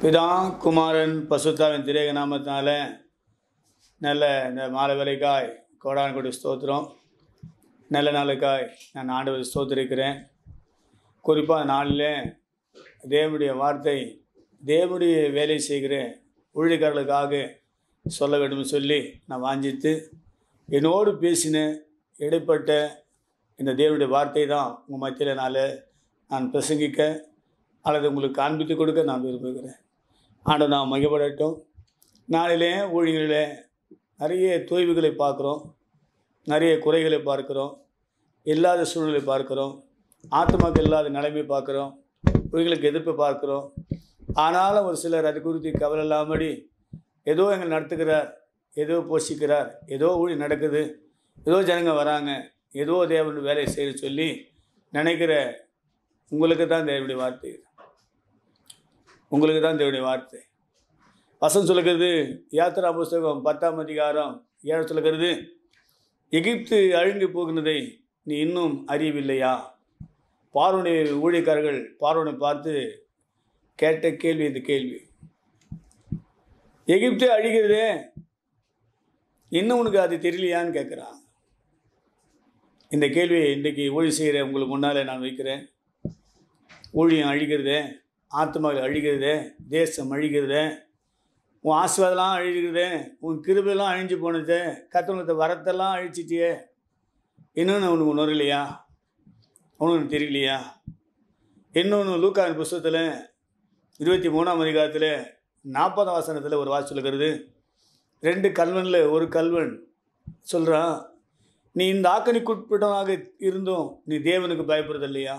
பிதா குமாரன் பசுத்தாவின் திரேக நாமத்தினால நல்ல இந்த மாலை வேலைக்காய் கோடான கொடி ஸ்தோத்திரம் நல்ல நாளுக்காய் நான் ஆண்டவர் ஸ்தோத்திரிக்கிறேன் குறிப்பாக நாளில் தேவனுடைய வார்த்தை தேவனுடைய வேலை செய்கிற ஊழியக்காரர்களுக்காக சொல்ல வேண்டும் சொல்லி நான் வாஞ்சித்து என்னோடு பேசின இடைப்பட்ட இந்த தேவனுடைய வார்த்தை தான் உங்கள் மத்தியிலனால நான் பிரசங்கிக்க அல்லது உங்களுக்கு காண்பித்து கொடுக்க நான் விரும்புகிறேன் ஆண்டு நான் மகிழ்படட்டும் நாளிலே ஊழியர்களில் நிறைய தொய்வுகளை பார்க்குறோம் நிறைய குறைகளை பார்க்குறோம் இல்லாத சூழ்நிலை பார்க்குறோம் ஆத்மாக்கள் இல்லாத நிலைமை பார்க்குறோம் ஊழியர்களுக்கு எதிர்ப்பு பார்க்குறோம் ஆனாலும் ஒரு சிலர் அது குறித்து கவலை இல்லாமடி ஏதோ எங்களை நடத்துகிறார் ஏதோ போஷிக்கிறார் ஏதோ ஊழி நடக்குது ஏதோ ஜனங்க வராங்க ஏதோ தேவன் வேலையை செய்ய சொல்லி நினைக்கிற உங்களுக்கு தான் தேவனுடைய வார்த்தை இது. உங்களுக்கு தான் தேவனுடைய வார்த்தை வசம் சொல்லுகிறது யாத்திரா புஸ்தகம் பத்தாம் அதிகாரம் ஏழு சொல்லுகிறது எகிப்து அழிந்து போகின்றதை நீ இன்னும் அறியவில்லையா பார்வனை ஊழியக்காரர்கள் பார்வனை பார்த்து கேட்ட கேள்வி இந்த கேள்வி எகிப்து அழிகிறதே இன்னும் உனக்கு அது தெரியலையான்னு கேட்குறான் இந்த கேள்வியை இன்றைக்கி ஊழி செய்கிற உங்களுக்கு முன்னால் நான் வைக்கிறேன் ஊழியம் அழிகிறதே ஆத்மாவில் அழிகிறதே தேசம் அழிகிறதே உன் ஆசீர்வாதம்லாம் அழிகிறதே உன் கிருபெல்லாம் அழிஞ்சு போனது கத்தவனத்தை வரத்தெல்லாம் அழிச்சிட்டியே இன்னொன்று உனக்கு உணரலையா உனக்கு தெரியலையா இன்னொன்று லூக்காவின் புஸ்தகத்தில் இருபத்தி மூணாம் அதிகாரத்தில் நாற்பதாம் வசனத்தில் ஒரு வாசி சொல்லுகிறது ரெண்டு கல்வனில் ஒரு கல்வன் சொல்கிறான் நீ இந்த ஆக்கணிக்குட்பட்டவனாக இருந்தும் நீ தேவனுக்கு பயப்படுறது இல்லையா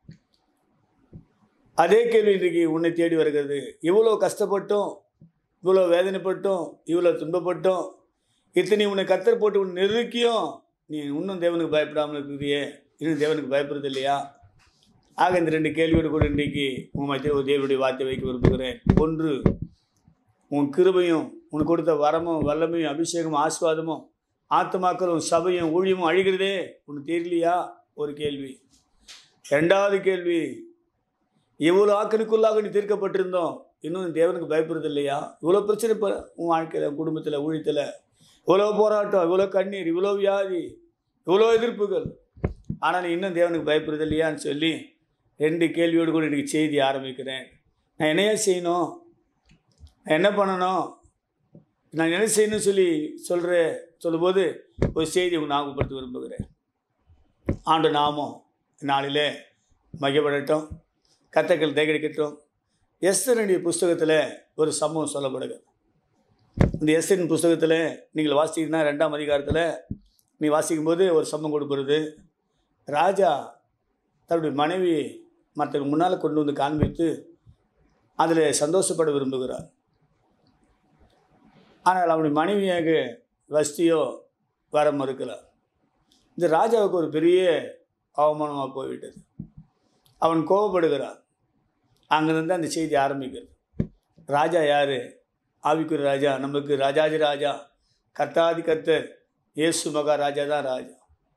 அதே கேள்வி இன்றைக்கு உன்னை தேடி வருகிறது இவ்வளோ கஷ்டப்பட்டோம் இவ்வளோ வேதனைப்பட்டோம் இவ்வளோ துன்பப்பட்டோம் இத்தனை உன்னை கத்தர் போட்டு உன்னை நெருக்கியும் நீ இன்னும் தேவனுக்கு பயப்படாமல் இருக்கிறியே இன்னும் தேவனுக்கு பயப்படுறது இல்லையா ஆக இந்த ரெண்டு கேள்வியோடு கூட இன்றைக்கு உங்கள் மத்தியில் ஒரு தேவனுடைய வார்த்தை வைக்க விரும்புகிறேன் ஒன்று உன் கிருபையும் உனக்கு கொடுத்த வரமும் வல்லமையும் அபிஷேகமும் ஆஸ்வாதமும் ஆத்மாக்களும் சபையும் ஊழியமும் அழிகிறதே உனக்கு தெரியலையா ஒரு கேள்வி ரெண்டாவது கேள்வி இவ்வளோ ஆக்கனுக்குள்ளாக நீ தீர்க்கப்பட்டிருந்தோம் இன்னும் தேவனுக்கு பயப்படுறது இல்லையா இவ்வளோ பிரச்சனை இப்போ உன் வாழ்க்கையில் உன் குடும்பத்தில் ஊழியத்தில் இவ்வளோ போராட்டம் இவ்வளோ கண்ணீர் இவ்வளோ வியாதி இவ்வளோ எதிர்ப்புகள் ஆனால் நீ இன்னும் தேவனுக்கு பயப்படுறது இல்லையான்னு சொல்லி ரெண்டு கேள்வியோடு கூட இன்றைக்கி செய்தி ஆரம்பிக்கிறேன் நான் என்னையா செய்யணும் நான் என்ன பண்ணணும் நான் என்ன செய்யணும்னு சொல்லி சொல்கிற சொல்லும்போது ஒரு செய்தி உங்க ஞாபகப்படுத்த விரும்புகிறேன் ஆண்டு நாமம் நாளிலே மகிழ்படட்டும் கத்தக்கள் தேகடிக்கட்டும் எஸ்தனுடைய புஸ்தகத்தில் ஒரு சம்பவம் சொல்லப்படுகிறது இந்த எஸ்தன் புஸ்தகத்தில் நீங்கள் வாசிக்கிறதுனா ரெண்டாம் அதிகாரத்தில் நீ வாசிக்கும்போது ஒரு சம்பவம் கொடுப்பது ராஜா தன்னுடைய மனைவி மற்றவங்க முன்னால் கொண்டு வந்து காண்பித்து அதில் சந்தோஷப்பட விரும்புகிறார் ஆனால் அவனுடைய மனைவியாக வஸ்தியோ வர மறுக்கிறார் இந்த ராஜாவுக்கு ஒரு பெரிய அவமானமாக போய்விட்டது அவன் கோபப்படுகிறான் அங்கிருந்து அந்த செய்தி ஆரம்பிக்கிறது ராஜா யார் ஆவிக்குரிய ராஜா நமக்கு ராஜாதி ராஜா கர்த்தாதி கர்த்தர் இயேசு மகா ராஜா தான் ராஜா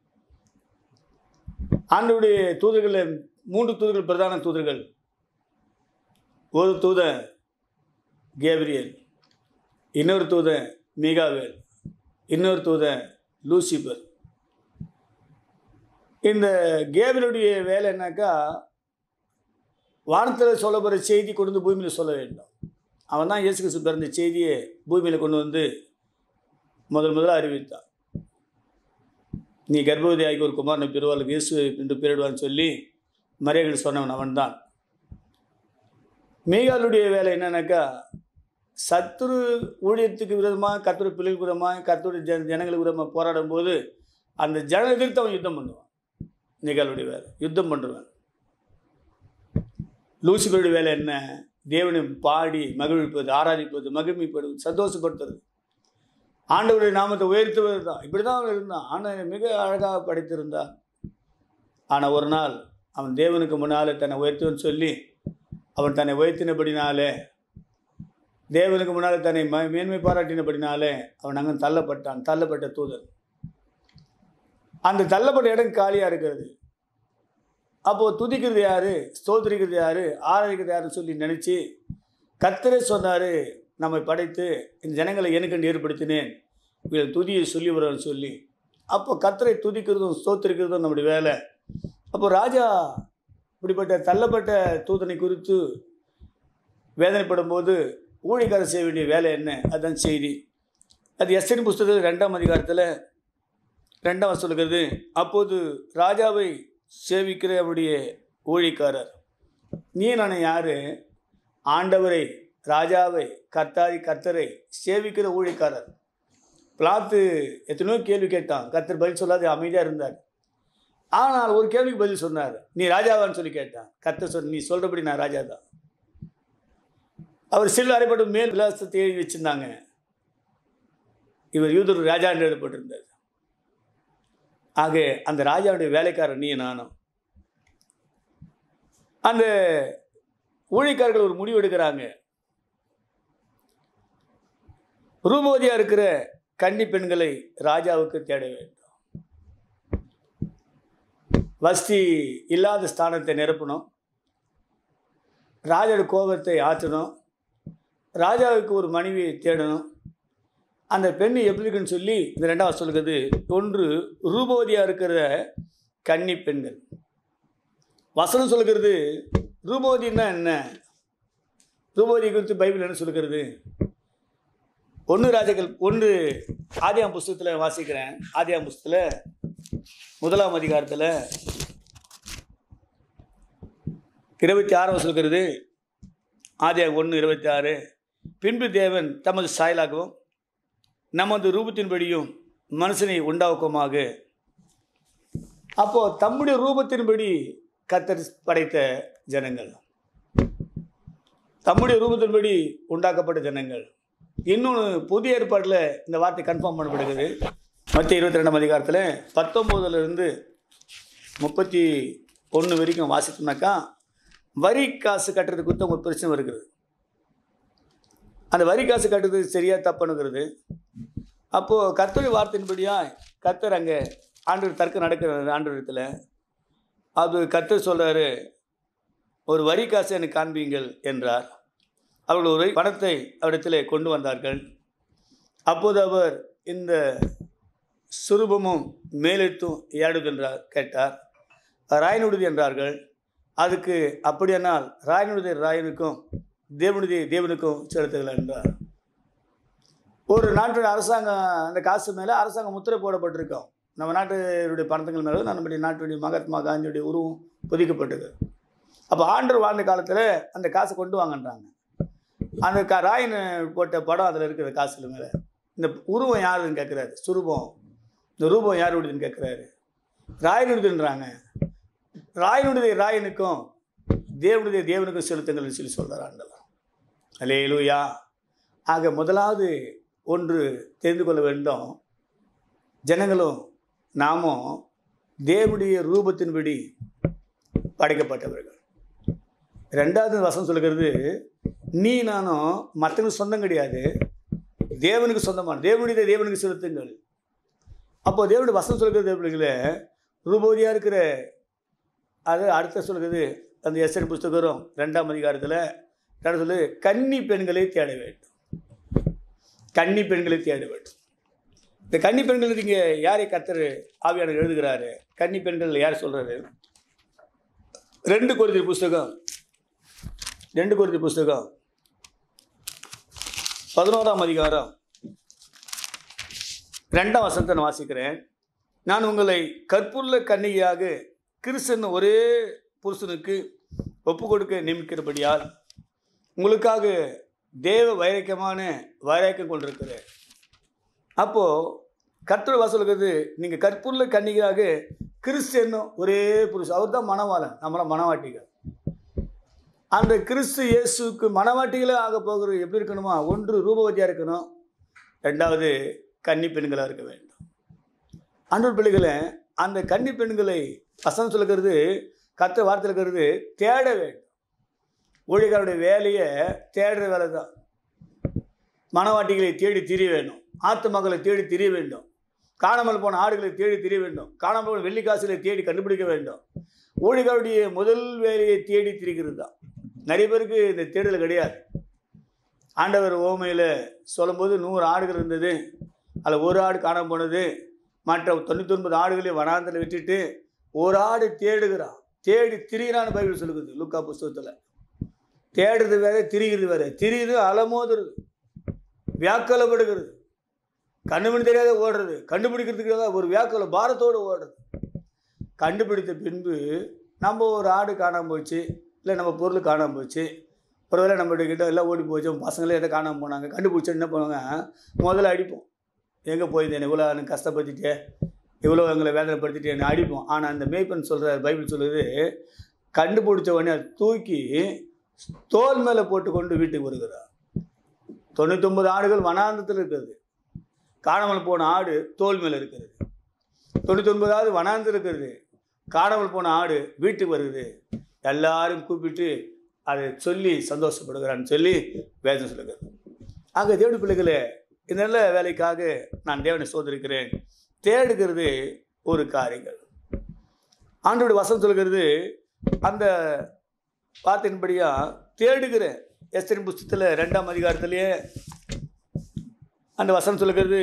ஆண்டுடைய தூதர்களில் மூன்று தூதர்கள் பிரதான தூதர்கள் ஒரு தூதன் கேப்ரியல் இன்னொரு தூதன் மிகாவேல் இன்னொரு தூதன் லூசிபர் இந்த கேபிலுடைய வேலை என்னக்கா வானத்தில் சொல்லப்படுற செய்தி கொண்டு வந்து பூமியில் சொல்ல வேண்டும் அவன் தான் இயேசு கிறிஸ்து பிறந்த செய்தியை பூமியில் கொண்டு வந்து முதல் முதல்ல அறிவித்தான் நீ கர்ப்பவதி ஆகி ஒரு குமாரனை பெறுவாள் இயேசு என்று பெயரிடுவான்னு சொல்லி மரியாதை சொன்னவன் அவன்தான் மீகாலுடைய வேலை என்னன்னாக்கா சத்துரு ஊழியத்துக்கு விரோதமாக கத்துரு பிள்ளைகள் விரோதமாக கத்துடைய ஜன ஜனங்களுக்கு விரோதமாக போராடும் போது அந்த ஜன எதிர்த்து அவன் யுத்தம் பண்ணுவான் நிகழுடைய வேலை யுத்தம் பண்ணுறான் லூசிபருடைய வேலை என்ன தேவனை பாடி மகிழ்விப்பது ஆராதிப்பது மகிழ்மைப்படுவது சந்தோஷப்படுத்துறது ஆண்டவருடைய நாமத்தை உயர்த்துவது தான் இப்படி தான் அவன் இருந்தான் ஆனால் மிக அழகாக படைத்திருந்தான் ஆனால் ஒரு நாள் அவன் தேவனுக்கு முன்னால் தன்னை உயர்த்துவன்னு சொல்லி அவன் தன்னை உயர்த்தினபடினாலே தேவனுக்கு முன்னால் தன்னை ம மேன்மை பாராட்டினபடினாலே அவன் அங்கே தள்ளப்பட்டான் தள்ளப்பட்ட தூதர் அந்த தள்ளப்பட்ட இடம் காலியாக இருக்கிறது அப்போது துதிக்கிறது யார் ஸ்தோத்திரிக்கிறது யார் ஆராதிக்கிறது யாருன்னு சொல்லி நினச்சி கர்த்தரே சொன்னார் நம்மை படைத்து இந்த ஜனங்களை எனக்கு ஏற்படுத்தினேன் இவர்கள் துதியை சொல்லி வரன்னு சொல்லி அப்போ கர்த்தரை துதிக்கிறதும் ஸ்தோத்திரிக்கிறதும் நம்முடைய வேலை அப்போ ராஜா இப்படிப்பட்ட தள்ளப்பட்ட தூதனை குறித்து வேதனைப்படும் போது ஊழியக்காரர் செய்ய வேண்டிய வேலை என்ன அதுதான் செய்தி அது எஸ்என் புஸ்தகத்தில் ரெண்டாம் அதிகாரத்தில் ரெண்டாம் வசனம் சொல்கிறது அப்போது ராஜாவை சேவிக்கிற அவருடைய ஊழியக்காரர் நீ நான் யார் ஆண்டவரை ராஜாவை கர்த்தாதி கர்த்தரை சேவிக்கிற ஊழியக்காரர் பிளாத்து எத்தனையோ கேள்வி கேட்டான் கர்த்தர் பதில் சொல்லாது அமைதியாக இருந்தார் ஆனால் ஒரு கேள்விக்கு பதில் சொன்னார் நீ ராஜாவான்னு சொல்லி கேட்டான் கர்த்தர் சொன்ன நீ சொல்கிறபடி நான் ராஜா தான் அவர் சில்லு அறைப்படும் மேல் விலாசத்தை எழுதி வச்சிருந்தாங்க இவர் யூதர் ராஜா என்று எழுதப்பட்டிருந்தார் ஆக அந்த ராஜாவுடைய வேலைக்காரன் நீ நானும் அந்த ஊழியக்காரர்கள் ஒரு முடிவு எடுக்கிறாங்க ரூபவதியாக இருக்கிற கன்னி பெண்களை ராஜாவுக்கு தேட வேண்டும் வஸ்தி இல்லாத ஸ்தானத்தை நிரப்பணும் ராஜாவோட கோபத்தை ஆற்றணும் ராஜாவுக்கு ஒரு மனைவியை தேடணும் அந்த பெண் எப்படி இருக்குன்னு சொல்லி இந்த ரெண்டாவது சொல்லுகிறது ஒன்று ரூபவதியாக இருக்கிற கன்னி பெண்கள் வசனம் சொல்லுகிறது ரூபவதின்னா என்ன ரூபவதி குறித்து பைபிள் என்ன சொல்லுகிறது ஒன்று ராஜாக்கள் ஒன்று ஆதியாம் புஸ்தகத்தில் வாசிக்கிறேன் ஆதியாம் புஸ்தகத்தில் முதலாம் அதிகாரத்தில் இருபத்தி ஆறாவது சொல்கிறது ஆதியாம் ஒன்று இருபத்தி ஆறு பின்பு தேவன் தமது சாயலாகவும் நமது ரூபத்தின்படியும் மனுஷனை உண்டாக்குமாக அப்போ தம்முடைய ரூபத்தின்படி கத்தர் படைத்த ஜனங்கள் தம்முடைய ரூபத்தின்படி உண்டாக்கப்பட்ட ஜனங்கள் இன்னொன்று புதிய ஏற்பாட்டில் இந்த வார்த்தை கன்ஃபார்ம் பண்ணப்படுகிறது மத்திய இருபத்தி ரெண்டாம் அதிகாரத்தில் பத்தொம்போதுலேருந்து முப்பத்தி ஒன்று வரைக்கும் வாசித்தோம்னாக்கா வரி காசு கட்டுறது குறித்த ஒரு பிரச்சனை இருக்குது அந்த வரி காசு கட்டுறது சரியாக தப்புனுங்கிறது அப்போது கர்த்தருடைய வார்த்தையின்படியாக கர்த்தர் அங்கே ஆண்டு தர்க்கம் நடக்கிறது ஆண்டு இடத்துல அது கர்த்தர் சொல்கிறாரு ஒரு வரி காசை எனக்கு காண்பீங்கள் என்றார் அவர்கள் ஒரு பணத்தை அவரிடத்தில் கொண்டு வந்தார்கள் அப்போது அவர் இந்த சுரூபமும் மேலெத்தும் ஏடுது என்றார் கேட்டார் ராயனுடுதி என்றார்கள் அதுக்கு அப்படியானால் ராயனுடைய ராயனுக்கும் தேவனுடைய தேவனுக்கும் செலுத்துகள் என்றார் ஒரு நாட்டோட அரசாங்கம் அந்த காசு மேலே அரசாங்கம் முத்திரை போடப்பட்டிருக்கோம் நம்ம நாட்டுடைய பணத்துங்கள் மேலே நம்முடைய நாட்டுடைய மகாத்மா காந்தியுடைய உருவம் பொதிக்கப்பட்டது அப்போ ஆண்டர் வாழ்ந்த காலத்தில் அந்த காசை கொண்டு வாங்கன்றாங்க அந்த க ராயன் போட்ட படம் அதில் இருக்கிற காசுல மேலே இந்த உருவம் யாருன்னு கேட்குறாரு சுரூபம் இந்த ரூபம் யாருடையதுன்னு கேட்குறாரு ராயனுடையதுன்றாங்க ராயனுடைய ராயனுக்கும் தேவனுடைய தேவனுக்கும் செலுத்துங்கள்னு சொல்லி சொல்கிறார் ஆண்டவர் அலே லூயா ஆக முதலாவது ஒன்று தெரிந்து கொள்ள வேண்டும் ஜனங்களும் நாமும் தேவனுடைய ரூபத்தின்படி படைக்கப்பட்டவர்கள் ரெண்டாவது வசனம் சொல்லுகிறது நீ நானும் மற்றவங்களுக்கு சொந்தம் கிடையாது தேவனுக்கு சொந்தமான தேவனுடைய தேவனுக்கு செலுத்துங்கள் அப்போ தேவனுடைய வசனம் சொல்லுகிறது பிள்ளைங்களே ரூபவதியாக இருக்கிற அது அடுத்த சொல்லுகிறது அந்த எஸ்என் புஸ்தகம் ரெண்டாம் அதிகாரத்தில் ரெண்டு சொல்லு கன்னி பெண்களை தேட வேண்டும் கன்னி பெண்களை தேட வேண்டும் இந்த கன்னி பெண்களுக்கு இங்கே யாரை கத்தர் ஆவியானவர் எழுதுகிறாரு கன்னி பெண்கள் யார் சொல்கிறாரு ரெண்டு குருதி புஸ்தகம் ரெண்டு குருதி புஸ்தகம் பதினோராம் அதிகாரம் ரெண்டாம் வசனத்தை நான் வாசிக்கிறேன் நான் உங்களை கற்புள்ள கன்னிகையாக கிறிஸ்தன் ஒரே புருஷனுக்கு ஒப்பு கொடுக்க நியமிக்கிறபடியால் உங்களுக்காக தேவ வைரக்கியமான வைராக்கியம் கொண்டிருக்கிறேன் அப்போது கர்த்தர் வாசலுக்கு நீங்கள் கற்புள்ள கன்னிகையாக கிறிஸ்டியனும் ஒரே புருஷன் அவர் தான் மணவாளன் நம்மளாம் மணவாட்டிகள் அந்த கிறிஸ்து இயேசுக்கு மணவாட்டிகளே ஆக போகிறது எப்படி இருக்கணுமா ஒன்று ரூபவதியாக இருக்கணும் ரெண்டாவது கன்னி பெண்களாக இருக்க வேண்டும் அன்றொரு பிள்ளைகளை அந்த கன்னி பெண்களை வசனம் சொல்லுகிறது கத்த வார்த்தை இருக்கிறது தேட வேண்டும் ஊழியக்காரருடைய வேலையை தேடுற வேலை தான் மணவாட்டிகளை தேடி திரிய வேண்டும் ஆத்து மக்களை தேடி திரிய வேண்டும் காணாமல் போன ஆடுகளை தேடி திரிய வேண்டும் காணாமல் போன வெள்ளிக்காசுகளை தேடி கண்டுபிடிக்க வேண்டும் ஊழியர்களுடைய முதல் வேலையை தேடி திரிக்கிறது தான் நிறைய பேருக்கு இந்த தேடல் கிடையாது ஆண்டவர் ஓமையில் சொல்லும்போது நூறு ஆடுகள் இருந்தது அதில் ஒரு ஆடு காணாம போனது மற்ற தொண்ணூத்தொன்பது ஆடுகளையும் வனாந்தில் விட்டுட்டு ஒரு ஆடு தேடுகிறான் தேடி திரிகிறான்னு பைபிள் சொல்லுது லுக்கா புஸ்தகத்தில் தேடுறது வேற திரிகிறது வேற திரியுது அலமோதுறது வியாக்கலப்படுகிறது கண்ணுமணி தெரியாத ஓடுறது கண்டுபிடிக்கிறதுக்கு ஒரு வியாக்கல பாரத்தோடு ஓடுறது கண்டுபிடித்த பின்பு நம்ம ஒரு ஆடு காணாமல் போச்சு இல்லை நம்ம பொருள் காணாமல் போச்சு ஒருவேளை நம்மகிட்ட கிட்ட எல்லாம் ஓடி போச்சு பசங்களே எதை காணாமல் போனாங்க கண்டுபிடிச்சா என்ன பண்ணுவாங்க முதல்ல அடிப்போம் எங்கே போயிருந்தேன் இவ்வளோ எனக்கு கஷ்டப்படுத்திட்டே இவ்வளோ எங்களை வேதனைப்படுத்திட்டேன்னு அடிப்போம் ஆனால் அந்த மேய்ப்பன் சொல்கிற பைபிள் சொல்லுது கண்டுபிடிச்ச உடனே அதை தூக்கி தோல் மேலே போட்டு கொண்டு வீட்டுக்கு வருகிறார் தொண்ணூத்தொம்பது ஆடுகள் வனாந்தத்தில் இருக்கிறது காணாமல் போன ஆடு தோல் மேலே இருக்கிறது தொண்ணூத்தொன்பதாவது வனாந்து இருக்கிறது காணாமல் போன ஆடு வீட்டுக்கு வருது எல்லாரும் கூப்பிட்டு அதை சொல்லி சந்தோஷப்படுகிறான்னு சொல்லி வேதம் சொல்லுகிறது ஆக தேவடி பிள்ளைகளே இந்த நல்ல வேலைக்காக நான் தேவனை சோதரிக்கிறேன் தேடுகிறது ஒரு காரியங்கள் ஆண்டோட வசனம் சொல்கிறது அந்த வார்த்தையின்படியா தேடுகிற எஸ்தரின் புஸ்தகத்தில் ரெண்டாம் அதிகாரத்திலேயே அந்த வசனம் சொல்லுகிறது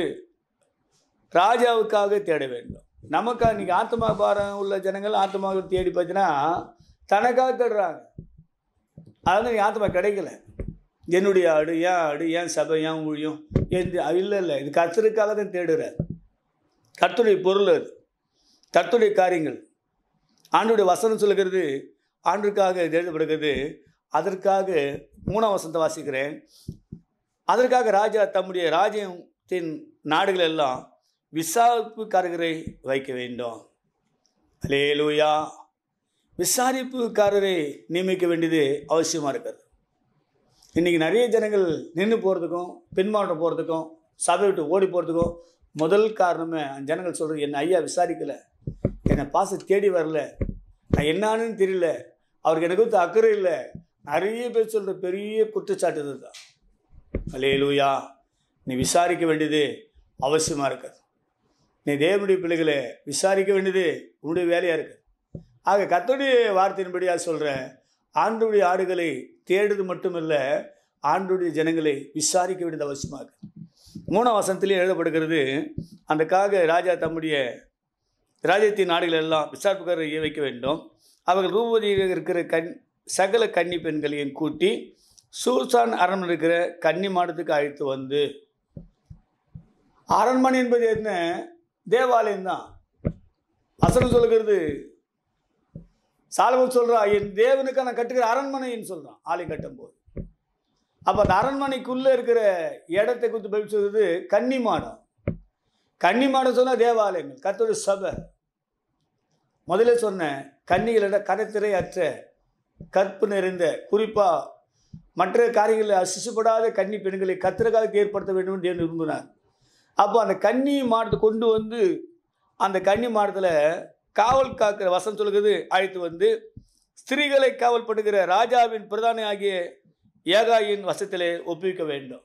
ராஜாவுக்காக தேட வேண்டும் நமக்கா இன்னைக்கு ஆத்மா பாரம் உள்ள ஜனங்கள் ஆத்மாவை தேடி பார்த்தீங்கன்னா தனக்காக தேடுறாங்க அதாவது நீ ஆத்மா கிடைக்கல என்னுடைய ஆடு ஏன் ஆடு ஏன் சபை ஏன் ஊழியம் எந்த இல்லை இல்லை இது கர்த்தருக்காக தான் தேடுறார் கர்த்தருடைய பொருள் அது கர்த்தருடைய காரியங்கள் ஆண்டுடைய வசனம் சொல்லுகிறது ஆண்டுக்காக இது எழுதப்படுகிறது அதற்காக மூணாம் வசனத்தை வாசிக்கிறேன் அதற்காக ராஜா தம்முடைய ராஜ்யத்தின் நாடுகள் எல்லாம் விசாரிப்புக்காரரை வைக்க வேண்டும் அலேலூயா விசாரிப்புக்காரரை நியமிக்க வேண்டியது அவசியமாக இருக்கிறது இன்றைக்கி நிறைய ஜனங்கள் நின்று போகிறதுக்கும் பின்மாற்றம் போகிறதுக்கும் சபை விட்டு ஓடி போகிறதுக்கும் முதல் காரணமே அந்த ஜனங்கள் சொல்கிறது என்னை ஐயா விசாரிக்கலை என்னை பாச தேடி வரல நான் என்னான்னு தெரியல அவருக்கு எனக்கு வந்து அக்கறை இல்லை நிறைய பேர் சொல்கிற பெரிய குற்றச்சாட்டு இதுதான் அலேலூயா நீ விசாரிக்க வேண்டியது அவசியமாக இருக்குது நீ தேவனுடைய பிள்ளைகளை விசாரிக்க வேண்டியது உன்னுடைய வேலையாக இருக்குது ஆக கத்தோடைய வார்த்தையின்படியாக சொல்கிறேன் ஆண்டுடைய ஆடுகளை தேடுறது மட்டுமல்ல ஆண்டுடைய ஜனங்களை விசாரிக்க வேண்டியது அவசியமாக இருக்குது மூணாம் வசனத்திலே எழுதப்படுகிறது அந்தக்காக ராஜா தம்முடைய ராஜ்யத்தின் நாடுகள் எல்லாம் விசாரிப்புக்காரரை வைக்க வேண்டும் அவர்கள் ரூபதியில் இருக்கிற கண் சகல கன்னி பெண்களையும் கூட்டி சூசான் அரண்மனை இருக்கிற கன்னி மாடத்துக்கு அழைத்து வந்து அரண்மனை என்பது என்ன தேவாலயம் தான் வசனம் சொல்லுகிறது சாலமன் சொல்றா என் தேவனுக்கு நான் கட்டுகிற அரண்மனைன்னு சொல்றான் ஆலயம் கட்டும்போது அப்போ அந்த அரண்மனைக்குள்ளே இருக்கிற இடத்தை குறித்து பதில் சொல்கிறது கன்னி மாடம் கன்னி மாடம் சொன்னால் தேவாலயங்கள் கத்தோட சபை முதல்ல சொன்னேன் கன்னிகளிட கரைத்திரை அற்ற கற்பு நிறைந்த குறிப்பாக மற்ற காரியங்களில் அசிசுப்படாத கன்னி பெண்களை கத்திரக்காக ஏற்படுத்த வேண்டும் என்று தேவன் விரும்பினார் அப்போ அந்த கன்னி மாடத்தை கொண்டு வந்து அந்த கன்னி மாடத்தில் காவல் காக்கிற வசம் சொல்கிறது அழைத்து வந்து ஸ்திரீகளை காவல் பண்ணுகிற ராஜாவின் பிரதானி ஆகிய ஏகாயின் வசத்திலே ஒப்புவிக்க வேண்டும்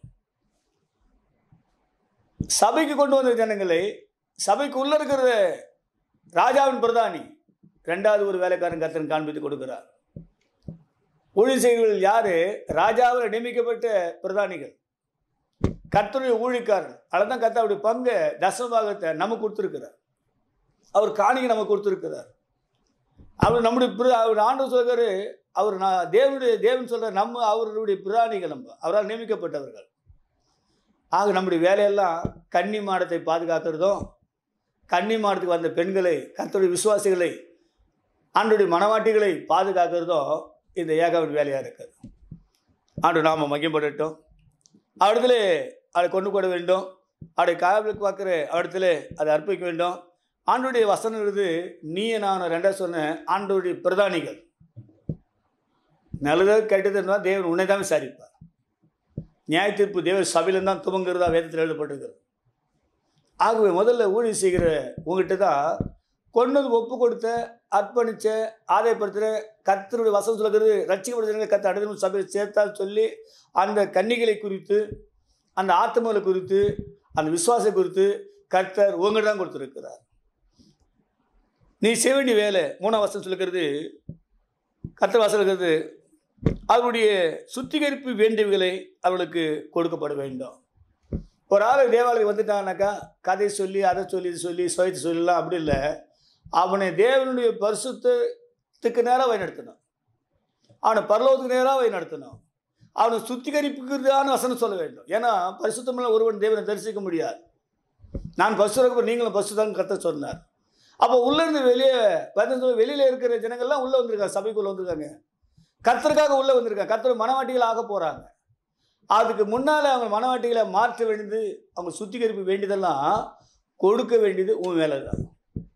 சபைக்கு கொண்டு வந்த ஜனங்களை சபைக்கு உள்ள இருக்கிற ராஜாவின் பிரதானி ரெண்டாவது ஒரு வேலைக்காரன் கத்தன் காண்பித்து கொடுக்கிறார் ஊழியர் செய்கிறவர்கள் யாரு ராஜாவில் நியமிக்கப்பட்ட பிரதானிகள் கர்த்தருடைய ஊழிக்காரன் அதுதான் கர்த்தாவுடைய பங்கை தசமபாகத்தை நமக்கு கொடுத்துருக்கிறார் அவர் காணிக்கை நமக்கு கொடுத்துருக்கிறார் அவர் நம்முடைய பிர- அவர் ஆண்டு சொல்கிறாரு அவர் நான் தேவனுடைய தேவன் சொல்கிற நம்ம அவருடைய பிராணிகள் நம்ம அவரால் நியமிக்கப்பட்டவர்கள் ஆக நம்முடைய வேலையெல்லாம் கன்னி மாடத்தை பாதுகாக்கிறதும் கன்னி மாடத்துக்கு வந்த பெண்களை கர்த்தருடைய விசுவாசிகளை ஆண்டுடைய மனவாட்டிகளை பாதுகாக்கிறதும் இந்த ஏகாவின் வேலையாக இருக்குது ஆண்டு நாம் மகிம்படட்டும் அவடத்துல அதை கொண்டு போட வேண்டும் அவருடைய காவலுக்கு பார்க்குற அவடத்துல அதை அர்ப்பணிக்க வேண்டும் ஆண்டுடைய வசனம் இருக்குது நீ நான் ரெண்டாவது சொன்னேன் ஆண்டுடைய பிரதானிகள் நல்லதோ கெட்டதுன்னா தேவன் உன்னை தான் விசாரிப்பார் நியாய தீர்ப்பு தேவ சபையில தான் துவங்குறதா வேதத்தில் எழுதப்பட்டிருக்கிறது ஆகவே முதல்ல ஊழியம் செய்கிற உங்ககிட்ட தான் கொண்டு வந்து ஒப்பு கொடுத்த அர்ப்பணிச்ச ஆதாயப்படுத்துகிற கர்த்தருடைய வசம் சொல்கிறது ரட்சிக்கப்படுத்த கத்த அடைந்து சபையில் சேர்த்தா சொல்லி அந்த கன்னிகளை குறித்து அந்த ஆத்மாவை குறித்து அந்த விசுவாசம் குறித்து கர்த்தர் உங்கள்கிட்ட தான் கொடுத்துருக்கிறார் நீ செய்ய வேண்டிய வேலை மூணாம் வசனம் சொல்லுகிறது கர்த்தர் வாசல் இருக்கிறது அவருடைய சுத்திகரிப்பு வேண்டியவைகளை அவளுக்கு கொடுக்கப்பட வேண்டும் ஒரு ஆள் தேவாலயம் வந்துட்டானாக்கா கதை சொல்லி அதை சொல்லி இது சொல்லி சுயத்து சொல்லலாம் அப்படி இல்லை அவனை தேவனுடைய பரிசுத்தத்துக்கு நேராக வழி நடத்தணும் அவனை பரலோகத்துக்கு நேராக வழி நடத்தணும் அவனை சுத்திகரிப்புக்குதான வசனம் சொல்ல வேண்டும் ஏன்னா பரிசுத்தமுள்ள ஒருவன் தேவனை தரிசிக்க முடியாது நான் பசு நீங்களும் பசு தான் கத்த சொன்னார் அப்போ உள்ளேருந்து வெளியே பதினஞ்சு வெளியில் இருக்கிற ஜனங்கள்லாம் உள்ளே வந்திருக்காங்க சபைக்குள்ளே வந்திருக்காங்க கர்த்தருக்காக உள்ளே வந்திருக்காங்க கர்த்தர் மனவாட்டிகள் ஆக போகிறாங்க அதுக்கு முன்னால் அவங்க மனவாட்டிகளை மாற்ற வேண்டியது அவங்க சுத்திகரிப்பு வேண்டியதெல்லாம் கொடுக்க வேண்டியது உன் வேலை தான்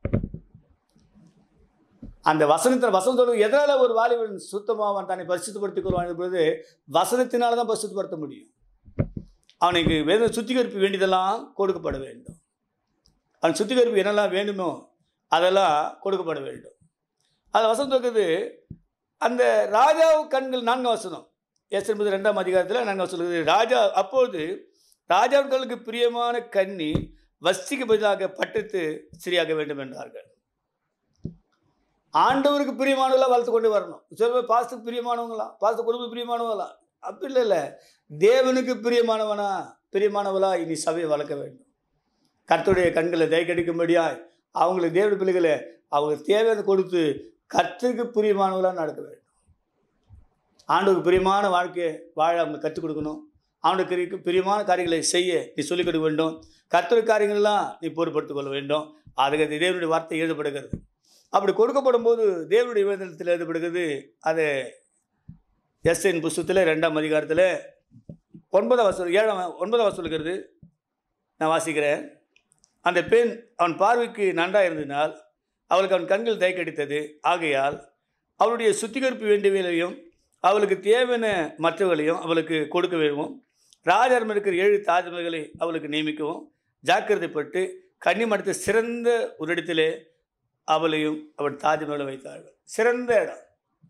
அந்த வசனத்தில் வசனத்தோடு எதனால் ஒரு வாலிபன் சுத்தமாவான் தன்னை பரிசுத்தப்படுத்திக் கொள்வான் பொழுது வசனத்தினால தான் பரிசுத்தப்படுத்த முடியும் அவனுக்கு வேத சுத்திகரிப்பு வேண்டியதெல்லாம் கொடுக்கப்பட வேண்டும் அவன் சுத்திகரிப்பு என்னெல்லாம் வேண்டுமோ அதெல்லாம் கொடுக்கப்பட வேண்டும் அது வசனம் இருக்குது அந்த ராஜா கண்கள் நான்கு வசனம் எஸ் என்பது ரெண்டாம் அதிகாரத்தில் நாங்கள் சொல்லுது ராஜா அப்பொழுது ராஜாக்களுக்கு பிரியமான கன்னி வஸ்திக்கு பதிலாக பட்டத்து சரியாக வேண்டும் என்றார்கள் ஆண்டவருக்கு பிரியமானவங்களா வளர்த்து கொண்டு வரணும் சில பேர் பாசத்துக்கு பிரியமானவங்களா பாசத்து குடும்ப பிரியமானவங்களா அப்படி இல்லை இல்லை தேவனுக்கு பிரியமானவனா பிரியமானவளா இனி சபையை வளர்க்க வேண்டும் கர்த்தருடைய கண்களை தய கிடைக்கும்படியாய் அவங்களுக்கு தேவனுடைய பிள்ளைகளை அவங்களுக்கு தேவையான கொடுத்து கர்த்தருக்கு பிரியமானவளாக நடக்க வேண்டும் ஆண்டவருக்கு பிரியமான வாழ்க்கையை வாழ அவங்க கற்றுக் கொடுக்கணும் ஆண்டுக்கு பிரியமான காரியங்களை செய்ய நீ சொல்லிக் கொடுக்க வேண்டும் கர்த்தர் காரியங்கள்லாம் நீ பொறுப்படுத்திக் கொள்ள வேண்டும் அதுக்கு தேவனுடைய வார்த்தை எழுதப்படுகிறது அப்படி கொடுக்கப்படும் போது தேவனுடைய வேதனத்தில் எழுதப்படுகிறது அது எஸ்என் புஸ்தகத்தில் ரெண்டாம் அதிகாரத்தில் ஒன்பதாம் வசூல் ஏழாம் ஒன்பதாம் வசூல் இருக்கிறது நான் வாசிக்கிறேன் அந்த பெண் அவன் பார்வைக்கு நன்றாக இருந்ததினால் அவளுக்கு அவன் கண்கள் தயக்கடித்தது ஆகையால் அவளுடைய சுத்திகரிப்பு வேண்டியவைகளையும் அவளுக்கு தேவையான மற்றவர்களையும் அவளுக்கு கொடுக்க வேண்டும் ராஜாரம் இருக்கிற ஏழு தாஜ்மல்களை அவளுக்கு நியமிக்கவும் ஜாக்கிரதைப்பட்டு கன்னிமடத்தை சிறந்த ஒரு இடத்திலே அவளையும் அவள் தாஜ்மஹலை வைத்தார்கள் சிறந்த இடம்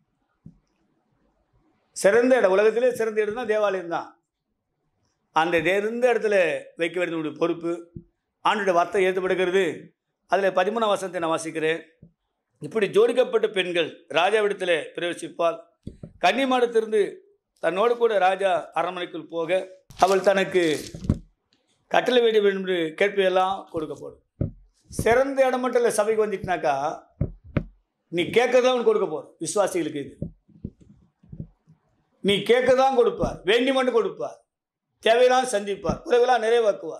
சிறந்த இடம் உலகத்திலே சிறந்த இடம் தான் தேவாலயம் தான் அந்த இருந்த இடத்துல வைக்க வேண்டிய பொறுப்பு ஆண்டுடைய வார்த்தை ஏற்றப்படுகிறது அதில் பதிமூணாம் வசனத்தை நான் வாசிக்கிறேன் இப்படி ஜோடிக்கப்பட்ட பெண்கள் ராஜாவிடத்தில் பிரவேசிப்பால் கன்னிமாடத்திலிருந்து தன்னோடு கூட ராஜா அரண்மனைக்குள் போக அவள் தனக்கு கட்டளை வேண்டிய வேண்டும் என்று கேட்பையெல்லாம் கொடுக்கப்படும் சிறந்த இடம் மட்டும் இல்லை சபைக்கு வந்துட்டுனாக்கா நீ கேட்கறதான் அவனுக்கு கொடுக்க போகிற விசுவாசிகளுக்கு இது நீ கேட்கதான் கொடுப்பார் வேண்டி மட்டும் கொடுப்பார் தேவையெல்லாம் சந்திப்பார் குறைவெல்லாம் நிறைவாக்குவார்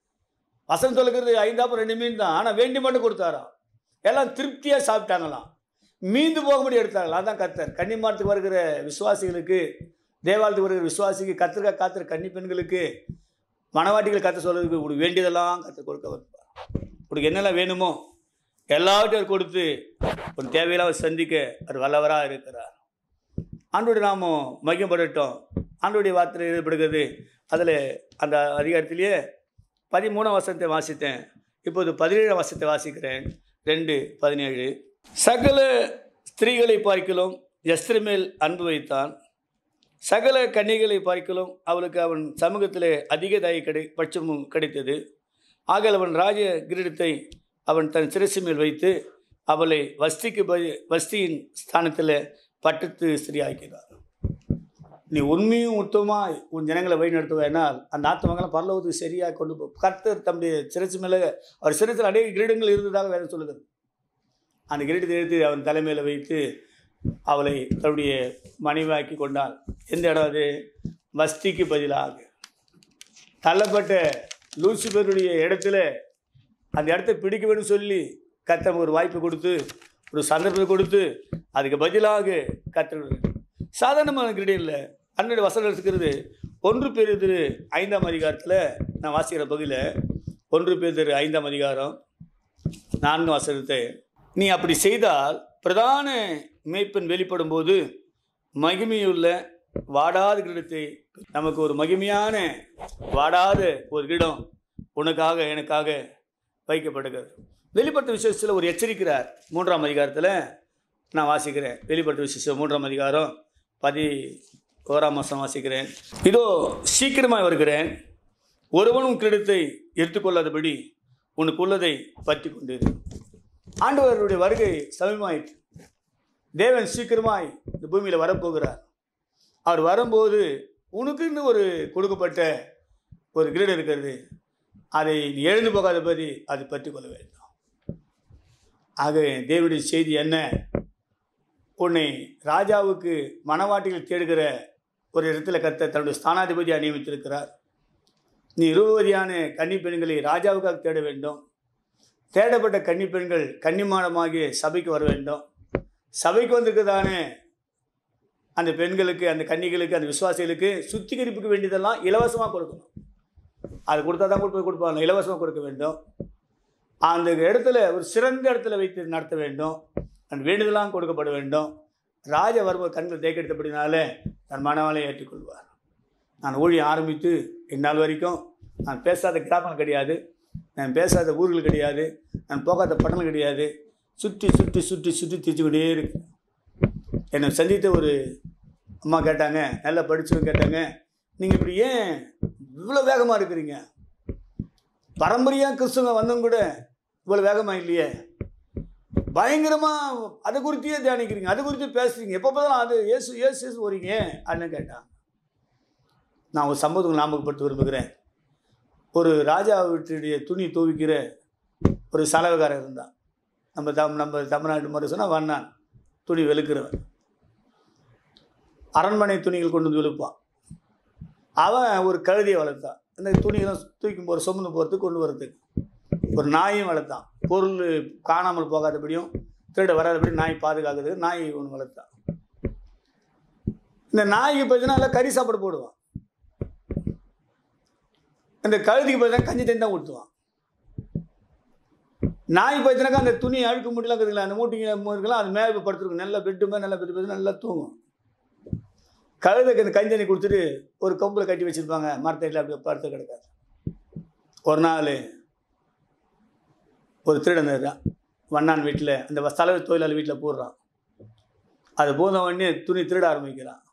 வசனம் சொல்லுகிறது ஐந்தாப்பு ரெண்டு மீன் தான் ஆனால் வேண்டி மட்டும் கொடுத்தாராம் எல்லாம் திருப்தியாக சாப்பிட்டாங்களாம் மீந்து போக முடியும் எடுத்தாங்களா அதான் கத்தர் கன்னிமாரத்துக்கு வருகிற விசுவாசிகளுக்கு தேவாலயத்துக்கு வருகிற விசுவாசிக்கு கத்திரிக்காய் காத்துற கன்னி பெண்களுக்கு மனவாட்டிகள் கத்த சொல்றதுக்கு உனக்கு வேண்டியதெல்லாம் கற்று கொடுக்க வைப்பார் உனக்கு என்னெல்லாம் வேணுமோ எல்லாவற்றையும் கொடுத்து உன் தேவையெல்லாம் சந்திக்க அவர் வல்லவராக இருக்கிறார் ஆண்டோடைய நாமம் மகிமைப்படட்டும் ஆண்டோடைய வார்த்தை எழுதப்படுகிறது அதில் அந்த அதிகாரத்திலேயே பதிமூணாம் வசனத்தை வாசித்தேன் இப்போது பதினேழாம் வசனத்தை வாசிக்கிறேன் ரெண்டு பதினேழு சகல ஸ்திரீகளை பார்க்கலும் எஸ்திரமேல் அன்பு வைத்தான் சகல கன்னிகளை பார்க்கலும் அவளுக்கு அவன் சமூகத்திலே அதிக தயை கிடை பட்சமும் கிடைத்தது ஆக அவன் ராஜ கிரீடத்தை அவன் தன் சிரசு மேல் வைத்து அவளை வஸ்திக்கு பதி வஸ்தியின் ஸ்தானத்தில் பட்டத்து ஸ்திரீயாக்கிறார் நீ உண்மையும் உத்தமாக உன் ஜனங்களை வழி நடத்துவேனால் அந்த ஆத்மங்களாம் பரலோகத்துக்கு சரியாக கொண்டு போ கர்த்தர் தம்முடைய சிரசு மேலே அவர் சிரசில் அநேக கிரீடங்கள் இருந்ததாக வேறு சொல்லுகிறது அந்த கிரீடத்தை எடுத்து அவன் தலைமையில் வைத்து அவளை தன்னுடைய மனைவியாக்கி கொண்டாள் எந்த இடம் அது வஸ்திக்கு பதிலாக தள்ளப்பட்ட லூசிபருடைய இடத்துல அந்த இடத்த பிடிக்க வேண்டும் சொல்லி கத்தம் ஒரு வாய்ப்பு கொடுத்து ஒரு சந்தர்ப்பத்தை கொடுத்து அதுக்கு பதிலாக கத்தர் சாதாரணமான கிரீடம் இல்லை அன்றைய வசனம் இருக்கிறது ஒன்று பேர் திரு ஐந்தாம் அதிகாரத்தில் நான் வாசிக்கிற பகுதியில் ஒன்று பேர் திரு ஐந்தாம் அதிகாரம் நான்கு வசனத்தை நீ அப்படி செய்தால் பிரதான மேய்ப்பன் வெளிப்படும் போது மகிமையுள்ள வாடாத கிரீடத்தை நமக்கு ஒரு மகிமையான வாடாத ஒரு கிரீடம் உனக்காக எனக்காக வைக்கப்படுகிறது வெளிப்பட்ட விசேஷத்தில் ஒரு எச்சரிக்கிறார் மூன்றாம் அதிகாரத்தில் நான் வாசிக்கிறேன் வெளிப்பட்ட விசேஷம் மூன்றாம் அதிகாரம் பதி ஓராம் மாதம் வாசிக்கிறேன் இதோ சீக்கிரமாக வருகிறேன் ஒருவனும் கிரீடத்தை எடுத்துக்கொள்ளாதபடி உனக்கு உள்ளதை பற்றி கொண்டிரு ஆண்டவருடைய வருகை சமயமாயிற்று தேவன் சீக்கிரமாய் இந்த பூமியில் வரப்போகிறார் அவர் வரும்போது உனக்குன்னு ஒரு கொடுக்கப்பட்ட ஒரு கிரீடம் இருக்கிறது அதை நீ எழுந்து போகாதபடி அதை பற்றி கொள்ள வேண்டும் ஆக தேவனுடைய செய்தி என்ன உன்னை ராஜாவுக்கு மணவாட்டிகள் தேடுகிற ஒரு இடத்துல கத்த தன்னுடைய ஸ்தானாதிபதியை நியமித்திருக்கிறார் நீ இருபதியான கன்னி பெண்களை ராஜாவுக்காக தேட வேண்டும் தேடப்பட்ட கன்னி பெண்கள் கன்னிமானமாகிய சபைக்கு வர வேண்டும் சபைக்கு வந்திருக்கிறதானே அந்த பெண்களுக்கு அந்த கன்னிகளுக்கு அந்த விசுவாசிகளுக்கு சுத்திகரிப்புக்கு வேண்டியதெல்லாம் இலவசமாக கொடுக்கணும் அது கொடுத்தா தான் கொடுப்ப கொடுப்பாங்க இலவசமாக கொடுக்க வேண்டும் அந்த இடத்துல ஒரு சிறந்த இடத்துல வைத்து நடத்த வேண்டும் அந்த வேண்டுதலாம் கொடுக்கப்பட வேண்டும் ராஜ வரும்போது கண்கள் தேக்கெடுத்தபடினால தன் மனவாளை ஏற்றுக்கொள்வார் நான் ஊழியம் ஆரம்பித்து இந்நாள் வரைக்கும் நான் பேசாத கிராமங்கள் கிடையாது நான் பேசாத ஊர்கள் கிடையாது நான் போகாத பட்டணம் கிடையாது சுற்றி சுற்றி சுற்றி சுற்றி திரிச்சுக்கிட்டே இருக்கு என்னை சந்தித்த ஒரு அம்மா கேட்டாங்க நல்லா படிச்சவங்க கேட்டாங்க நீங்கள் இப்படி ஏன் இவ்வளோ வேகமாக இருக்கிறீங்க பரம்பரையாக கிறிஸ்துவங்க வந்தவங்க கூட இவ்வளோ வேகமாக இல்லையே பயங்கரமாக அதை குறித்தியே தியானிக்கிறீங்க அதை குறித்து பேசுறீங்க எப்போ பார்த்தாலும் அது ஏசு ஏசு ஏசு வரீங்க அப்படின்னு கேட்டான் நான் ஒரு சம்பவத்துக்கு ஞாபகப்படுத்த விரும்புகிறேன் ஒரு ராஜா வீட்டுடைய துணி துவைக்கிற ஒரு சலவைக்காரர் இருந்தான் நம்ம தம் நம்ம தமிழ்நாட்டு முறை சொன்னால் வண்ணான் துணி வெளுக்கிறவன் அரண்மனை துணிகள் கொண்டு வந்து வெளுப்பான் அவன் ஒரு கழுதியை வளர்த்தான் அந்த துணியெல்லாம் தூக்கி போகிற சுமந்து போகிறதுக்கு கொண்டு வரதுக்கு ஒரு நாயும் வளர்த்தான் பொருள் காணாமல் போகாதபடியும் திருட வராதபடி நாய் பாதுகாக்கிறதுக்கு நாய் ஒன்று வளர்த்தான் இந்த நாய்க்கு பார்த்தீங்கன்னா எல்லாம் கறி சாப்பாடு போடுவான் அந்த கழுதிக்கு பார்த்தீங்கன்னா கஞ்சி தண்ணி தான் ஊற்றுவான் நாய் பார்த்தீங்கன்னாக்கா அந்த துணி அழுக்க முடியலாம் இருக்குதுங்களா அந்த மூட்டிங்க இருக்கலாம் அது மேலே போய் படுத்துருக்கும் நல்லா பெட்டு மேலே நல்லா பெட்டு பெட்டு நல்லா தூங்கும் கழுதைக்கு அந்த கஞ்சி தண்ணி கொடுத்துட்டு ஒரு கொம்பில் கட்டி வச்சுருப்பாங்க மரத்தடியில் அப்படியே படுத்து கிடக்காது ஒரு நாள் ஒரு திருடன் இருக்கான் வண்ணான் வீட்டில் அந்த ஸ்தல தொழிலாளி வீட்டில் போடுறான் அது போன உடனே துணி திருட ஆரம்பிக்கிறான்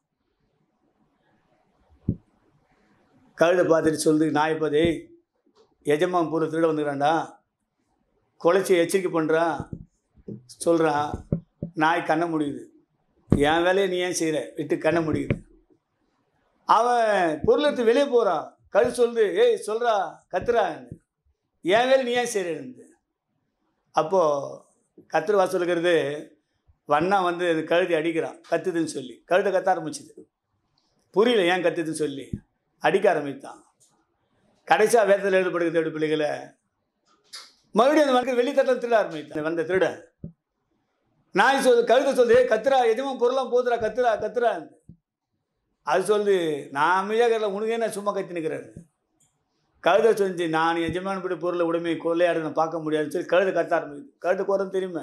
கழுதை பார்த்துட்டு சொல்லுது நாய் பார்த்து "ஏய், எஜமான் பூரா திருட வந்துக்கிறான்டா குலைச்சி எச்சரிக்கை பண்ணுறான் சொல்கிறான் நாய் கண்ணை முடியுது என் வேலையை நீ ஏன் செய்கிற விட்டு கண்ணை முடியுது அவன் பொருள் எடுத்து வெளியே போகிறான் கழுது சொல்லுது ஏய் சொல்கிறா கத்துறா என் வேலை நீ ஏன் செய்கிறேன்னு அப்போது கத்துற வாசலுங்கிறது வண்ணா வந்து அந்த கழுதை அடிக்கிறான் கத்துதுன்னு சொல்லி கழுதை கத்த ஆரம்பிச்சுது புரியல ஏன் கத்துதுன்னு சொல்லி அடிக்க ஆரம்பித்தான் கடைசியாக வேதத்தில் எழுதப்படுகிற தேடு பிள்ளைகளை மறுபடியும் அந்த மக்கள் வெளித்தட்டில் திருட ஆரம்பித்தான் வந்த திருட நாய் சொல்லு கழுதை சொல்லு "ஏய், கத்துறா எதுவும் பொருளாம் போதுடா கத்துறா கத்துறா அது சொல்லு நான் அமைதியாக இருக்கல உனக்கு என்ன சும்மா கத்தி நிற்கிறாரு கழுதை சொல்லிச்சு நான் எஜமான படி பொருளை உடைமை கொள்ளையாடு நான் பார்க்க முடியாதுன்னு சொல்லி கழுதை கத்த ஆரம்பிக்குது கழுதை குரல் தெரியுமே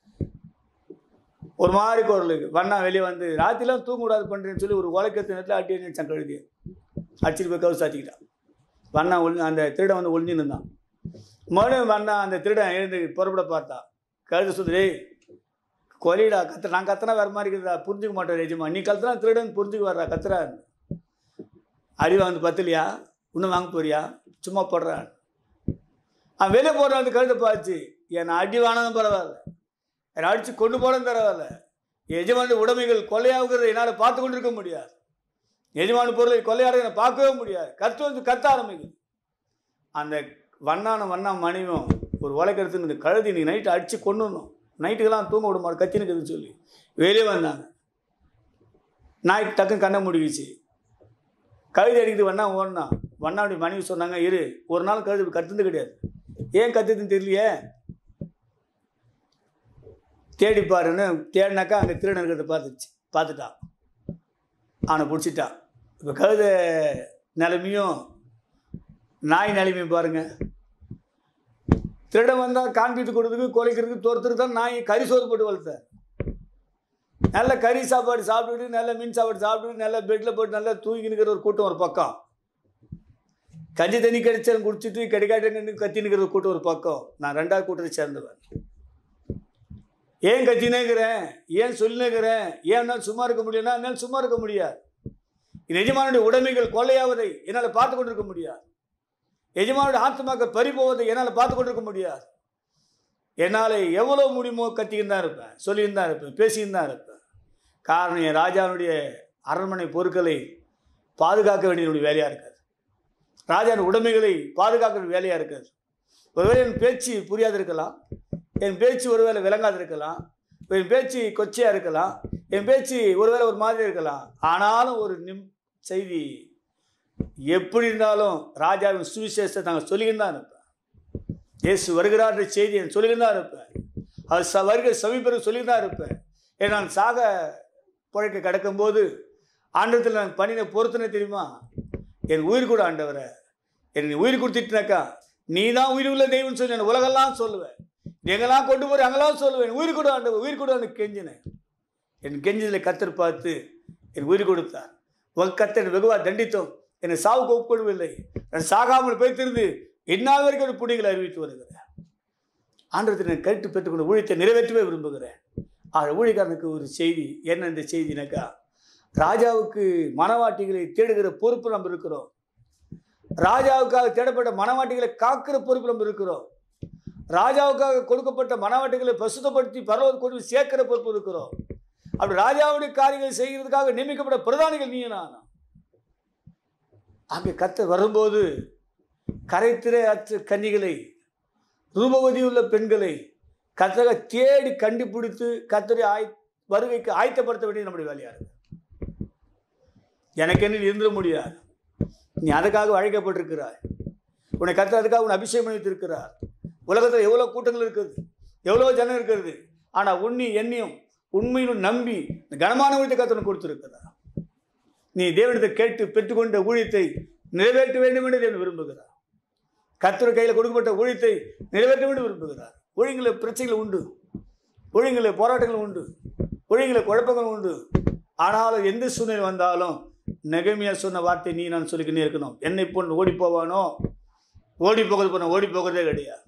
ஒரு மாதிரி குரல் இருக்கு வண்ணா வெளியே வந்து ராத்திரிலாம் தூங்க கூடாது பண்ணுறேன்னு சொல்லி ஒரு உலக்கத்து நேரத்தில் அட்டி நினைச்சான் கழுதியை அடிச்சிட்டு போய் கவு சாத்திக்கிட்டான் வண்ணா ஒளி அந்த திருடன் வந்து ஒளிஞ்சு நின்றான் மறுபடியும் வண்ணா அந்த திருடன் எழுந்து புறப்பட பார்த்தா கழுதை சொல்லு "ஏய், கொலிடா கத்துற நான் கத்துனா வேறு மாதிரி இருக்குதா புரிஞ்சுக்க மாட்டேன் எஜமா நீ கத்துனா திருடன் புரிஞ்சுக்க வர்றா கத்துறா அடி வாங்க பத்தலையா இன்னும் வாங்க போறியா சும்மா போடுறான் அவன் வெளியே போடுறான் அந்த கழுத்தை பார்த்து என்னை அடி வாங்கினாலும் பரவாயில்ல என்னை அடித்து கொண்டு போனதும் பரவாயில்ல எஜமான உடைமைகள் கொள்ளையாகுறதை என்னால் பார்த்து கொண்டு இருக்க முடியாது எஜமான பொருளை கொள்ளையாடுறதை என்னை பார்க்கவே முடியாது கத்து வந்து கத்த ஆரம்பிக்குது அந்த வண்ணான வண்ணா மனைவியும் ஒரு உலகத்துக்கு இந்த கழுதி நீ நைட்டு அடித்து கொண்டுணும் நைட்டுக்கெல்லாம் தூங்க விட மாட்டேன் கத்தி நிற்குதுன்னு சொல்லி வெளியே வந்தாங்க நாய்க்கு டக்குன்னு கண்ணை முடிவிச்சு கழுதி அடிக்குது வண்ணா ஓடினான் வண்ணாவுடைய மனைவி சொன்னாங்க இரு ஒரு நாள் கழுது கத்துந்து கிடையாது ஏன் கத்துதுன்னு தெரியலையே தேடி பாருன்னு தேடினாக்கா அங்கே திருடன் இருக்கிறத பார்த்துச்சு பார்த்துட்டான் அவனை பிடிச்சிட்டான் இப்போ கழுத நிலைமையும் நாய் நிலைமையும் பாருங்க திருடன் வந்தால் காண்பித்து கொடுறதுக்கு கொலைக்கிறதுக்கு துரத்துறதுக்கு தான் நாய் கறி சோறு போட்டு வளர்த்தார் நல்ல கறி சாப்பாடு சாப்பிட்டுட்டு நல்ல மீன் சாப்பாடு சாப்பிட்டுட்டு நல்ல பெட்டில் போட்டு நல்லா தூங்கி நிற்கிற ஒரு கூட்டம் ஒரு பக்கம் கஞ்சி தண்ணி கிடைச்சாலும் குடிச்சிட்டு கிடைக்காட்டு கத்தி நிற்கிற ஒரு கூட்டம் ஒரு பக்கம் நான் ரெண்டாவது கூட்டத்தை சேர்ந்தவன் ஏன் கத்தினேங்கிறேன் ஏன் சொல்லினேங்கிறேன் ஏன் என்னால் சும்மா இருக்க முடியும்னா என்னால் சும்மா இருக்க முடியாது என் எஜமானுடைய உடைமைகள் கொள்ளையாவதை என்னால் பார்த்து கொண்டிருக்க முடியாது எஜமானுடைய ஆத்மாக்கள் பறி போவதை என்னால் பார்த்து கொண்டிருக்க முடியாது என்னால் எவ்வளோ முடியுமோ கத்திக்கின்னு தான் இருப்பேன் சொல்லின்னு தான் இருப்பேன் பேசின்னு தான் இருப்பேன் காரணம் என் ராஜாவுடைய அரண்மனை பொருட்களை பாதுகாக்க வேண்டியதுடைய வேலையாக இருக்காது ராஜாவின் உடைமைகளை பாதுகாக்க வேண்டிய வேலையாக இருக்காது ஒருவேளை என் பேச்சு புரியாது இருக்கலாம் என் பேச்சு ஒருவேளை விளங்காது இருக்கலாம் என் பேச்சு கொச்சையாக இருக்கலாம் என் பேச்சு ஒருவேளை ஒரு மாதிரி இருக்கலாம் ஆனாலும் ஒரு நிம் செய்தி எப்படி இருந்தாலும் ராஜாவின் சுவிசேஷத்தை நாங்கள் சொல்லிக்கிட்டு தான் இருப்பேன் இயேசு வருகிறார் என்ற செய்தியை நான் சொல்லிக்கிட்டு தான் இருப்பேன் அவர் ச வருகை சமீபம் சொல்லிட்டு தான் இருப்பேன் ஏன் நான் சாக புழைக்க கிடக்கும்போது ஆண்டத்தில் நான் பண்ணின பொறுத்தனை தெரியுமா என் உயிர் கூட ஆண்டவரை என் நீ உயிர் கொடுத்துட்டுனாக்கா நீ தான் உயிர் உள்ள தெய்வம்னு சொல்லி நான் உலகெல்லாம் சொல்லுவேன் எங்கெல்லாம் கொண்டு போய் அங்கெல்லாம் சொல்லுவேன் உயிர் கூட ஆண்டவர் உயிர் கூட எனக்கு கெஞ்சினேன் என் கெஞ்சதில் கத்தர் பார்த்து என் உயிர் கொடுத்தார் உங்கள் கத்தர் வெகுவா தண்டித்தோம் என்னை சாவுக்கு ஒப்புக்கொள்ளவில்லை நான் சாகாமல் போய்த்திருந்து என்னால் வரைக்கும் ஒரு புண்ணியங்களை அறிவித்து வருகிறேன் ஆண்டவத்தை நான் கருத்து பெற்றுக்கொண்டு ஊழியத்தை நிறைவேற்றவே விரும்புகிறேன் ஆக ஊழியக்காரனுக்கு ஒரு செய்தி என்ன இந்த செய்தினாக்கா ராஜாவுக்கு மனவாட்டிகளை தேடுகிற பொறுப்பு நம்ம இருக்கிறோம் ராஜாவுக்காக தேடப்பட்ட மனவாட்டிகளை காக்கிற பொறுப்பு நம்ம இருக்கிறோம் ராஜாவுக்காக கொடுக்கப்பட்ட மனவாட்டிகளை பசுத்தப்படுத்தி பரவல் கொண்டு போய் சேர்க்கிற பொறுப்பு இருக்கிறோம் அப்படி ராஜாவுடைய காரியங்களை செய்கிறதுக்காக நியமிக்கப்பட்ட பிரதானிகள் நீ நான் அங்கே கத்த வரும்போது கரைத்திரை அற்ற கன்னிகளை ரூபவதி உள்ள பெண்களை கத்தக தேடி கண்டுபிடித்து கத்தரை ஆய் வருகைக்கு ஆயத்தப்படுத்த வேண்டியது நம்முடைய வேலையாக இருக்கு எனக்கு என்ன இருந்துட முடியாது நீ அதுக்காக அழைக்கப்பட்டிருக்கிறாய் உன்னை கத்த அதுக்காக உன்னை அபிஷேகம் பண்ணி வைத்திருக்கிறார் உலகத்தில் எவ்வளோ கூட்டங்கள் இருக்குது எவ்வளோ ஜனம் இருக்கிறது ஆனால் உன்னி எண்ணியும் உண்மையும் நம்பி இந்த கனமான ஊழியத்தை கத்தனை கொடுத்திருக்கிறார் நீ தேவனிடத்தை கேட்டு பெற்றுக்கொண்ட ஊழியத்தை நிறைவேற்ற வேண்டும் என்று தேவன் விரும்புகிறார் கர்த்தர் கையில் கொடுக்கப்பட்ட ஊழியத்தை நிறைவேற்ற வேண்டும் விரும்புகிறார் ஊழியங்களில் பிரச்சனைகள் உண்டு ஊழியங்களில் போராட்டங்கள் உண்டு ஊழியங்களில் குழப்பங்கள் உண்டு ஆனாலும் எந்த சூழ்நிலை வந்தாலும் நெகமையா சொன்ன வார்த்தை நீ நான் சொல்லிக்கினே இருக்கணும் என்னை பொண்ணு ஓடி போவானோ ஓடி போகிறது போன ஓடி போகிறதே கிடையாது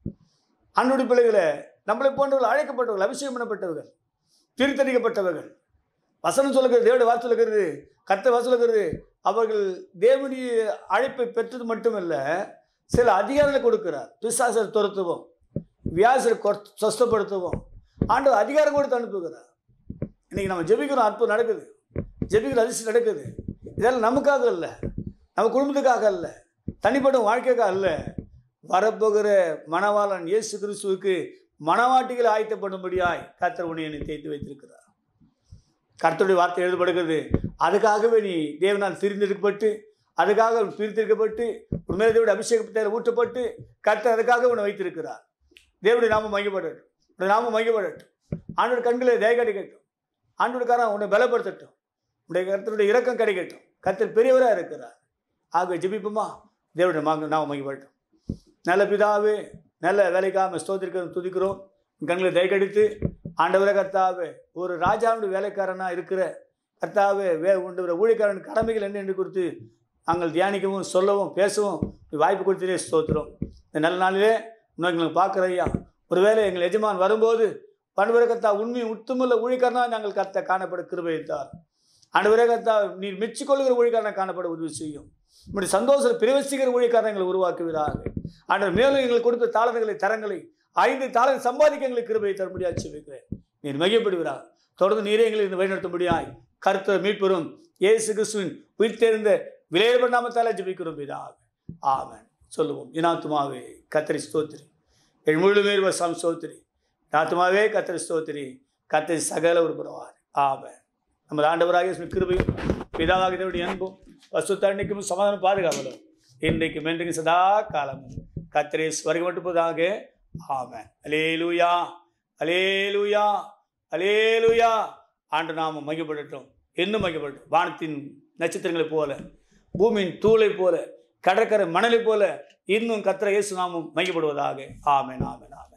அன்னுடைய பிள்ளைகளை நம்மளை போன்றவர்கள் அழைக்கப்பட்டவர்கள் அபிஷேகம் பண்ணப்பட்டவர்கள் பிரித்தடிக்கப்பட்டவர்கள் வசனம் சொல்லுகிறது தேவடைய வார்த்தை சொல்லுகிறது கத்த வாசல் சொல்லுகிறது அவர்கள் தேவனுடைய அழைப்பை பெற்றது மட்டுமல்ல சில அதிகாரங்களை கொடுக்கிறார் பிசாசை துரத்துவோம் வியாசரை கொ- சொஸ்தப்படுத்துவோம் ஆண்டவர் அதிகாரம் கொடுத்து அனுப்புகிறார் இன்னைக்கு நம்ம ஜெபிக்கிறோம் அற்புதம் நடக்குது ஜெபிக்கிற அதிர்ச்சி நடக்குது இதெல்லாம் நமக்காக இல்லை நம்ம குடும்பத்துக்காக அல்ல தனிப்பட்ட வாழ்க்கைக்காக அல்ல வரப்போகிற மணவாளன் இயேசு கிறிஸ்துவுக்கு மணவாட்டிகள் ஆயத்தப்படும்படியாய் கர்த்தர் உன்னை என்னை தேய்த்து வைத்திருக்கிறார் கர்த்தருடைய வார்த்தை எழுதப்படுகிறது அதுக்காகவே நீ தேவனால் திரிந்தெடுக்கப்பட்டு அதுக்காக உன் பிரித்திருக்கப்பட்டு உன் மேலே தேவடைய அபிஷேகத்தில் ஊட்டப்பட்டு கர்த்தர் அதுக்காக உன்னை வைத்திருக்கிறார் தேவனுடைய நாமம் மையப்படட்டும் உடைய நாமம் மையப்படட்டும் ஆண்டோட கண்களை தய கிடைக்கட்டும் ஆண்டோடக்காரன் உன்னை பலப்படுத்தட்டும் உடைய கர்த்தருடைய இரக்கம் கிடைக்கட்டும் கர்த்தர் பெரியவராக இருக்கிறார் ஆக ஜெபிப்போமா தேவனுடைய மாங்க நாமம் மையப்படட்டும் நல்ல பிதாவே நல்ல வேலைக்காக ஸ்தோத்திரிக்கிறோம் துதிக்கிறோம் உன் கண்களை தயக்கடித்து ஆண்டவரே கர்த்தாவே ஒரு ராஜாவுடைய வேலைக்காரனாக இருக்கிற கர்த்தாவே வே உண்டு ஊழியக்காரன் கடமைகள் என்ன என்று குறித்து நாங்கள் தியானிக்கவும் சொல்லவும் பேசவும் நீ வாய்ப்பு கொடுத்ததே ஸ்தோத்திரம் இந்த நல்ல நாளிலே இன்னும் எங்களுக்கு பார்க்குற ஐயா ஒருவேளை எங்கள் எஜமான் வரும்போது பண்புரை கர்த்தா உண்மை உத்துமுள்ள ஊழியக்காரனாக நாங்கள் கர்த்த காணப்பட கிருபைத்தார் ஆண்டவரே கர்த்தா நீர் மெச்சிக்கொள்கிற ஊழியக்காரனை காணப்பட உதவி செய்யும் இப்படி சந்தோஷம் பிரவேசிக்கிற ஊழியக்காரனை எங்களை உருவாக்குவீராக ஆண்டவர் மேலும் எங்களுக்கு கொடுத்த தாளங்களை தரங்களை ஐந்து தாளம் சம்பாதிக்க எங்களுக்கு கிருபையை தரும்படியாக சொல்லிக்கிறேன் நீர் மையப்படுவீராக தொடர்ந்து நீரே எங்களை இந்த வழிநடத்தும்படியாய் கருத்த மீட்பெறும் இயேசு கிறிஸ்துவின் உயிர் தேர்ந்த விலையேற்ப நாமத்தால ஜெபிக்கிறோம் இதாக ஆமென் சொல்லுவோம் இனாத்துமாவே கத்திரி ஸ்தோத்திரி என் முழுமேர் வசம் ஸ்தோத்திரி நாத்துமாவே கத்திரி ஸ்தோத்திரி கத்திரி சகல ஒரு புறவார் ஆமென் நமது ஆண்டவராக இயேசுவின் கிருபையும் பிதாவாக தேவனுடைய அன்பும் பசுத்தன்னைக்கும் சமாதானம் பாதுகாவலும் இன்றைக்கும் என்றைக்கும் சதா காலமும் கத்திரே ஸ்வர்கம் மட்டும் போதாக ஆமென் அலேலுயா அலேலுயா அலேலுயா ஆண்டு நாமம் மையப்படட்டும் இன்னும் மையப்படட்டும் வானத்தின் நட்சத்திரங்களைப் போல பூமியின் தூளை போல கடற்கரை மணலை போல இன்னும் கத்திர இயேசு நாமம் மையப்படுவதாக ஆமென் ஆமென் ஆமென்